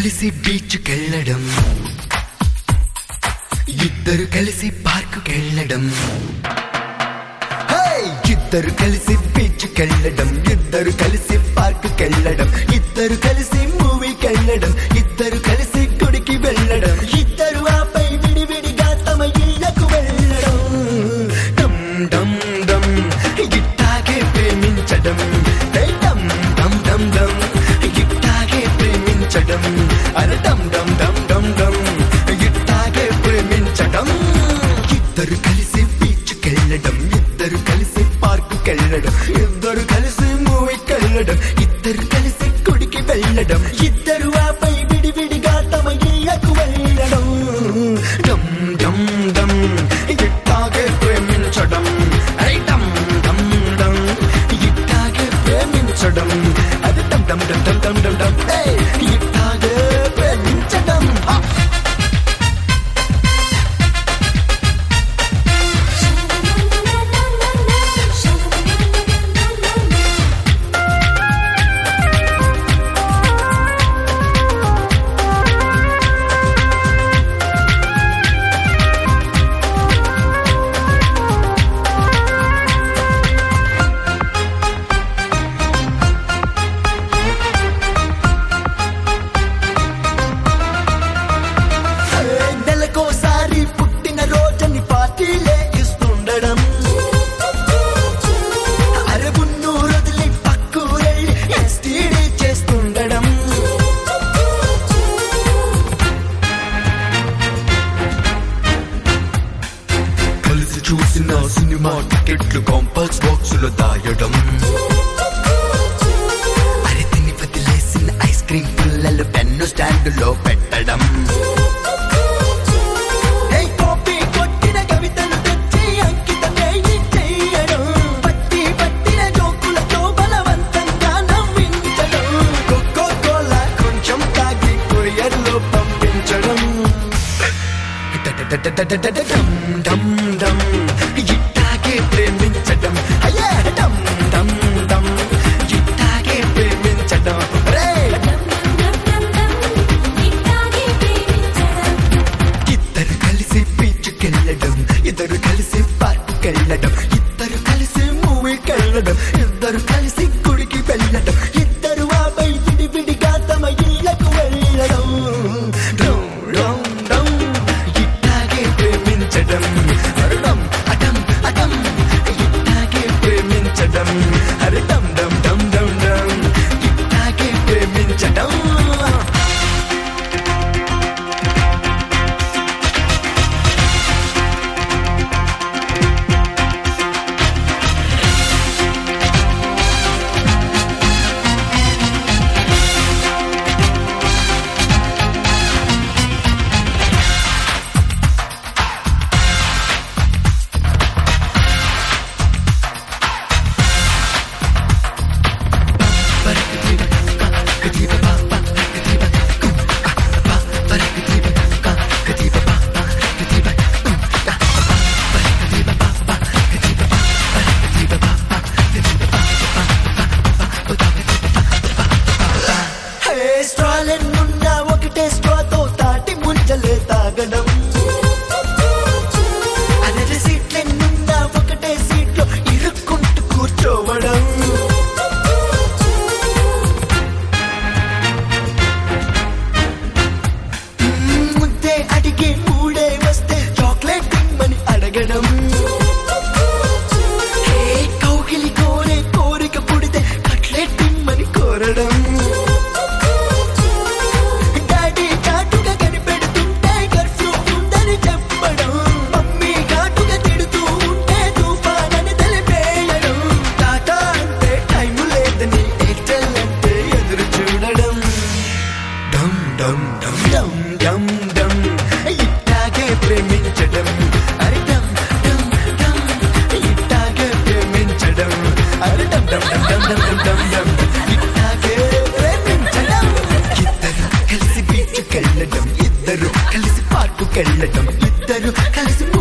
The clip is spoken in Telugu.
కలిసి బీచ్కెళ్ళడం ఇద్దరు కలిసి పార్కుకెళ్ళడం హే! ఇద్దరు కలిసి బీచ్కెళ్ళడం ఇద్దరు కలిసి పార్కుకెళ్ళడం ఇద్దరు కలిసి మూవీకెళ్ళడం ఇద్దరు కలిసి గుడికి వెళ్ళడం ఇద్దరు ఆపై విడివిడిగా తమ ఇళ్లకు వెళ్ళడం డమ్ డమ్ డమ్ ఇట్టాగే ప్రేమించడం హే! డమ్ డమ్ డమ్ డమ్ ఇట్టాగే ప్రేమించడం అరే డమ్ డమ్ డమ్ డమ్ డమ్ ఇట్టాగే ప్రేమించడం ఇద్దరు కలిసి బీచ్కెళ్ళడం ఇద్దరు కలిసి పార్కుకెళ్ళడం ఇద్దరు కలిసి మూవీకెళ్ళడం ఇద్దరు కలిసి గుడికి వెళ్ళడం ఇద్దరు ఆపై విడివిడిగా తమ ఇళ్లకు వెళ్ళడం డమ్ డమ్ డమ్ ఇట్టాగే ప్రేమించడం అరే డమ్ డమ్ డమ్ ఇట్టాగే ప్రేమించడం అది డమ్ డమ్ డమ్ డమ్ డమ్ డమ్ డమ్ ఏయ్! ఇట్టాగే ప్రేమించడం హా! నెలకోసారి పుట్టిన రోజని పార్టీలే ఇస్తుండడం అరగున్ను వదిలి పక్కూరెళ్ళి ఎస్టీడీ చేస్తుండడం కలిసి చూసిన సినిమా టికెట్లు కాంపల్స్ బాక్స్ లో దాయడం అరే తిని వదిలేసిన ఐస్ క్రీమ్ పుల్లలు పెన్ను స్టాండ్ లో పెట్టడం హే కాపీ కొట్టిన కవితలు తెచ్చి అంకితమే చెయ్యడం పట్టి పట్టిన జోకులతో బలవంతంగా నవ్వించడం కోకో కోలా కొంచెం తాగి కొరియర్ లో పంపించడం డమ్ డమ్ డమ్ ఇట్టాగే ప్రేమించడం అయ్యా డమ్ డమ్ డమ్ ఇట్టాగే ప్రేమించడం రే ఇద్దరు కలిసి బీచ్కెళ్ళడం ఇద్దరు కలిసి పార్కుకెళ్ళడం ఇద్దరు కలిసి మూవీకెళ్ళడం ఇద్దరు కలిసి గుడికి వెళ్ళడం ఇద్దరు ఆపై విడివిడిగా తమ ఇళ్లకు వెళ్ళడం డమ్ డమ్ డమ్ ఇట్టాగే ప్రేమించడం అరుణం అటం అటం ఇట్టాగే ప్రేమించడం అరే డమ్ డమ్ డమ్ డమ్ డమ్ ఇట్టాగే ప్రేమించడం హే స్ట్రాలెన్నున్న ఒకటే స్ట్రాతో తాటి ముంజలే తాగడం అరటి సీట్లెన్నున్న ఒకటే సీట్లో ఇరుక్కుంటూ కూర్చోవడం మ్మ్, ముద్దే అడిగి మూడే వస్తే చాక్లెట్ ఇమ్మని అడగడం హే కౌగిలి కోరే కోరిక పుడితే కట్లెట్ ఇమ్మని కోరడం డాడీ చాటుగా కనిపెడుతుంటే కర్ఫ్యూ ఉందని చెప్పడం మమ్మీ ఘాటుగా తిడుతూ ఉంటే తుఫానని తెలిపేయడం టాటా అంటే టైం లేదని ఎయిర్టెల్ అంటే ఎదురు చూడడం డమ్ డమ్ డమ్ డమ్ డమ్ డమ్ ఇట్టాగే ప్రేమించడం అరే డమ్ డమ్ డమ్ ఇట్టాగే ప్రేమించడం అరే డమ్ డమ్ డమ్ డమ్ డమ్ డమ్ డమ్ డమ్ ఇట్టాగే ప్రేమించడం ఇద్దరు కలిసి బీచ్కెళ్ళడం ఇద్దరు కలిసి పార్కుకెళ్ళడం ఇద్దరు కలిసి